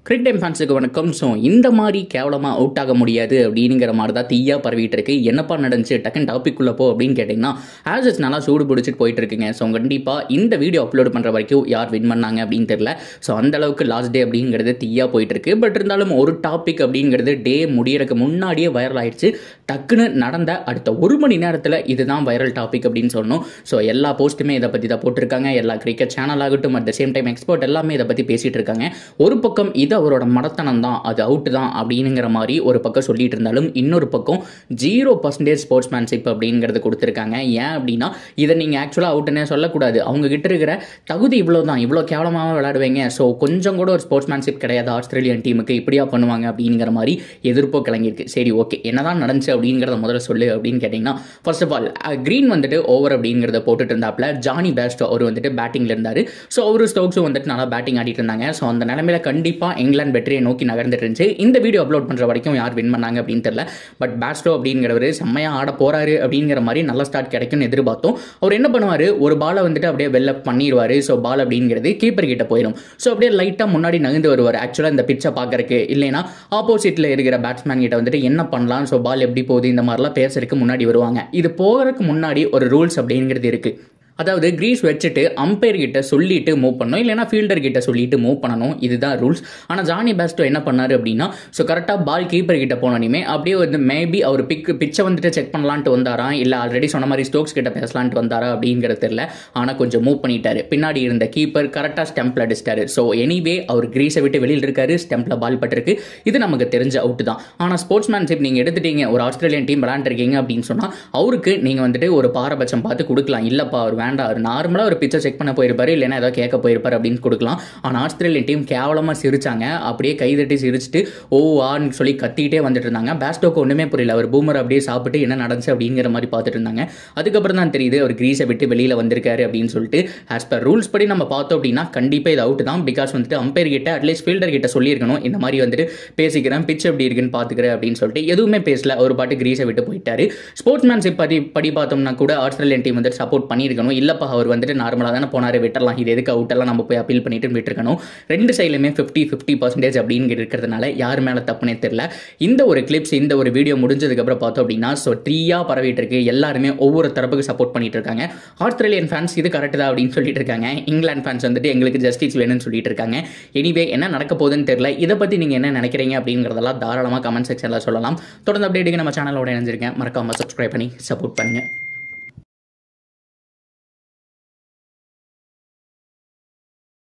கிரிக் time ஃபேன்ஸுக்கு வணக்கம் so இந்த மாதிரி கேவலமாக அவுட் ஆக முடியாது அப்படிங்கிற மாதிரி தான் தீயா பரவிட்டு இருக்கு என்னப்பா நடந்துச்சு டக்குன்னு டாபிக் உள்ள போ அப்படின்னு கேட்டிங்கன்னா ஆசஸ் நல்லா சூடு பிடிச்சிட்டு போயிட்டு இருக்குங்க ஸோ கண்டிப்பாக இந்த வீடியோ அப்லோட் பண்ணுற வரைக்கும் யார் வின் பண்ணாங்க அப்படின்னு தெரியல ஸோ அந்த அளவுக்கு லாஸ்ட் டே அப்படிங்கிறது தீயா போயிட்டு இருக்கு பட் இருந்தாலும் ஒரு டாபிக் அப்படிங்கிறது டே முடியறதுக்கு முன்னாடியே வைரல் ஆயிடுச்சு டக்குன்னு நடந்த அடுத்த ஒரு மணி நேரத்தில் இதுதான் வைரல் டாபிக் அப்படின்னு சொல்லணும் ஸோ எல்லா போஸ்ட்டுமே இதை பற்றி தான் போட்டிருக்காங்க எல்லா கிரிக்கெட் சேனல் ஆகட்டும் at the same time expert எல்லாமே இதை பற்றி பேசிட்டு இருக்காங்க ஒரு பக்கம் இது அவரோட மடத்தனம் தான் அது அவுட் தான் அப்படிங்கிற மாதிரி ஒரு பக்கம் சொல்லிட்டு இருந்தாலும் இன்னொரு பக்கம் ஜீரோ பர்சன்டேஜ் ஸ்போர்ட்ஸ்மேன்ஷிப் அப்படிங்கிறது கொடுத்துருக்காங்க ஏன் அப்படின்னா இதை நீங்கள் ஆக்சுவலாக அவுட்டுன்னே சொல்லக்கூடாது அவங்க கிட்ட இருக்கிற தகுதி இவ்வளோ தான் இவ்வளோ கேவலமாக விளையாடுவீங்க ஸோ கொஞ்சம் கூட ஒரு ஸ்போர்ட்ஸ்மேன்ஷிப் கிடையாது ஆஸ்திரேலியன் டீமுக்கு இப்படியா பண்ணுவாங்க அப்படிங்கிற மாதிரி எதிர்ப்போ கிளங்கியிருக்கு சரி ஓகே என்னதான் நடந்துச்சு அப்படிங்கிறத முதல்ல சொல்லு அப்படின்னு கேட்டிங்கன்னா ஃபர்ஸ்ட் ஆஃப் ஆல் க்ரீன் வந்துட்டு ஓவர் அப்படிங்கிறத போட்டுட்டு இருந்தாப்புல ஜானி பேஸ்டோ அவர் வந்துட்டு பேட்டிங்கில் இருந்தார் ஸோ அவரு ஸ்டோக்ஸும் வந்துட்டு நல்லா பேட்டிங் ஆடிட்டு இருந்தாங்க ஸோ அந்த நிலமையில கண்டிப்பாக இங்கிலாந்து வெற்றியை நோக்கி நகர்ந்துட்டு இருந்துச்சு இந்த வீடியோ அப்லோட் பண்ணுற வரைக்கும் யார் வின் பண்ணாங்க அப்படின்னு தெரியல பட் பேஸ்டோ அப்படிங்கிறவர் செம்மையாக ஆட போறாரு அப்படிங்கிற மாதிரி நல்ல ஸ்டார்ட் கிடைக்கும்னு எதிர்பார்த்தோம் அவர் என்ன பண்ணுவார் ஒரு பாலை வந்துட்டு அப்படியே வெளில பண்ணிடுவார் ஸோ பால் அப்படிங்கிறது கீப்பர் கிட்ட போயிடும் ஸோ அப்படியே லைட்டாக முன்னாடி நகர்ந்து வருவார் ஆக்சுவலாக இந்த பிச்சை பார்க்கறக்கு இல்லைன்னா ஆப்போசிட்டில் இருக்கிற பேட்ஸ்மேன் கிட்ட வந்துட்டு என்ன பண்ணலாம் ஸோ பால் எப்படி போகுது இந்த மாதிரிலாம் பேசுறதுக்கு முன்னாடி வருவாங்க இது போகிறதுக்கு முன்னாடி ஒரு ரூல்ஸ் அப்படிங்கிறது இருக்குது அதாவது கிரீஸ் வச்சுட்டு அம்பையர் கிட்ட சொல்லிட்டு மூவ் பண்ணணும் இல்லைனா ஃபீல்டர் கிட்ட சொல்லிட்டு மூவ் பண்ணணும் இதுதான் ரூல்ஸ் ஆனால் ஜானி பேஸ்டோ என்ன பண்ணாரு அப்படின்னா ஸோ கரெக்டாக பால் கீப்பர் கிட்ட போனோடனே அப்படியே வந்து மேபி அவர் பிக் பிச்சை வந்துட்டு செக் பண்ணலான்ட்டு வந்தாரா இல்லை ஆல்ரெடி சொன்ன மாதிரி ஸ்டோக்ஸ் கிட்ட பேசலான்ட்டு வந்தாரா அப்படிங்கிறது தெரியல ஆனால் கொஞ்சம் மூவ் பண்ணிட்டாரு பின்னாடி இருந்த கீப்பர் கரெக்டாக ஸ்டெம்பில் அடிச்சிட்டாரு ஸோ எனிவே அவர் கிரீஸை விட்டு வெளியில் இருக்காரு ஸ்டெம்பில் பால் பட்டிருக்கு இது நமக்கு தெரிஞ்ச அவுட் தான் ஆனால் ஸ்போர்ட்ஸ்மேன்ஷிப் நீங்கள் எடுத்துட்டீங்க ஒரு ஆஸ்திரேலியன் டீம் விளாண்டுருக்கீங்க அப்படின்னு சொன்னால் அவருக்கு நீங்கள் வந்துட்டு ஒரு பாரபட்சம் பார்த்து கொடுக்கலாம் இல்லைப்பா அவர் வேண்டாம் அவர் நார்மலாக ஒரு பிச்சை செக் பண்ண போயிருப்பாரு இல்லைன்னா ஏதோ கேட்க போயிருப்பார் அப்படின்னு கொடுக்கலாம் ஆனால் ஆஸ்திரேலியன் டீம் கேவலமாக சிரிச்சாங்க அப்படியே கைதட்டி சிரிச்சிட்டு ஓ ஆன்னு சொல்லி கத்திக்கிட்டே வந்துட்டு இருந்தாங்க பேஸ்டோக்கு ஒன்றுமே புரியல அவர் பூமர் அப்படியே சாப்பிட்டு என்ன நடந்துச்சு அப்படிங்கிற மாதிரி பார்த்துட்டு இருந்தாங்க அதுக்கப்புறம் தான் தெரியுது அவர் கிரீஸை விட்டு வெளியில் வந்திருக்காரு அப்படின்னு சொல்லிட்டு ஆஸ் பர் ரூல்ஸ் படி நம்ம பார்த்தோம் அப்படின்னா கண்டிப்பாக இது அவுட் தான் பிகாஸ் வந்துட்டு அம்பையர் கிட்ட அட்லீஸ்ட் ஃபீல்டர் கிட்ட சொல்லியிருக்கணும் இந்த மாதிரி வந்துட்டு பேசிக்கிறேன் பிச் எப்படி இருக்குன்னு பார்த்துக்கிறேன் அப்படின்னு சொல்லிட்டு எதுவுமே பேசல ஒரு பாட்டு கிரீஸை விட்டு போயிட்டாரு ஸ்போர்ட்ஸ்மேன்ஷிப் படி படி பார்த்தோம்னா கூட ஆஸ்திரேலியன் டீம் வந்துட்டு சப்போர்ட் பண்ணியிருக்கணும் இல்லைப்பா அவர் வந்துட்டு நார்மலாக தானே போனார் விட்டுறலாம் இது எதுக்கு அவுட்டெல்லாம் நம்ம போய் அப்பீல் பண்ணிட்டு விட்டுருக்கணும் ரெண்டு சைட்லையுமே ஃபிஃப்டி ஃபிஃப்டி பர்சன்டேஜ் அப்படின்னு இருக்கிறதுனால யார் மேலே தப்புனே தெரில இந்த ஒரு கிளிப்ஸ் இந்த ஒரு வீடியோ முடிஞ்சதுக்கப்புறம் பார்த்தோம் அப்படின்னா ஸோ த்ரீயாக பரவிட்டு இருக்கு எல்லாருமே ஒவ்வொரு தரப்புக்கு சப்போர்ட் பண்ணிட்டு இருக்காங்க ஆஸ்திரேலியன் ஃபேன்ஸ் இது கரெக்ட் தான் அப்படின்னு சொல்லிட்டு இருக்காங்க இங்கிலாந்து ஃபேன்ஸ் வந்துட்டு எங்களுக்கு ஜஸ்டிஸ் வேணும்னு சொல்லிட்டு இருக்காங்க எனிவே என்ன நடக்க போகுதுன்னு தெரியல இதை பற்றி நீங்கள் என்ன நினைக்கிறீங்க அப்படிங்கிறதெல்லாம் தாராளமாக கமெண்ட் செக்ஷனில் சொல்லலாம் தொடர்ந்து அப்டேட்டுக்கு நம்ம சேனலோட இணைஞ்சிருக்கேன் மறக்காமல் சப்ஸ்கிரைப் பண்ணி சப்போர்ட் பண்ணுங்கள்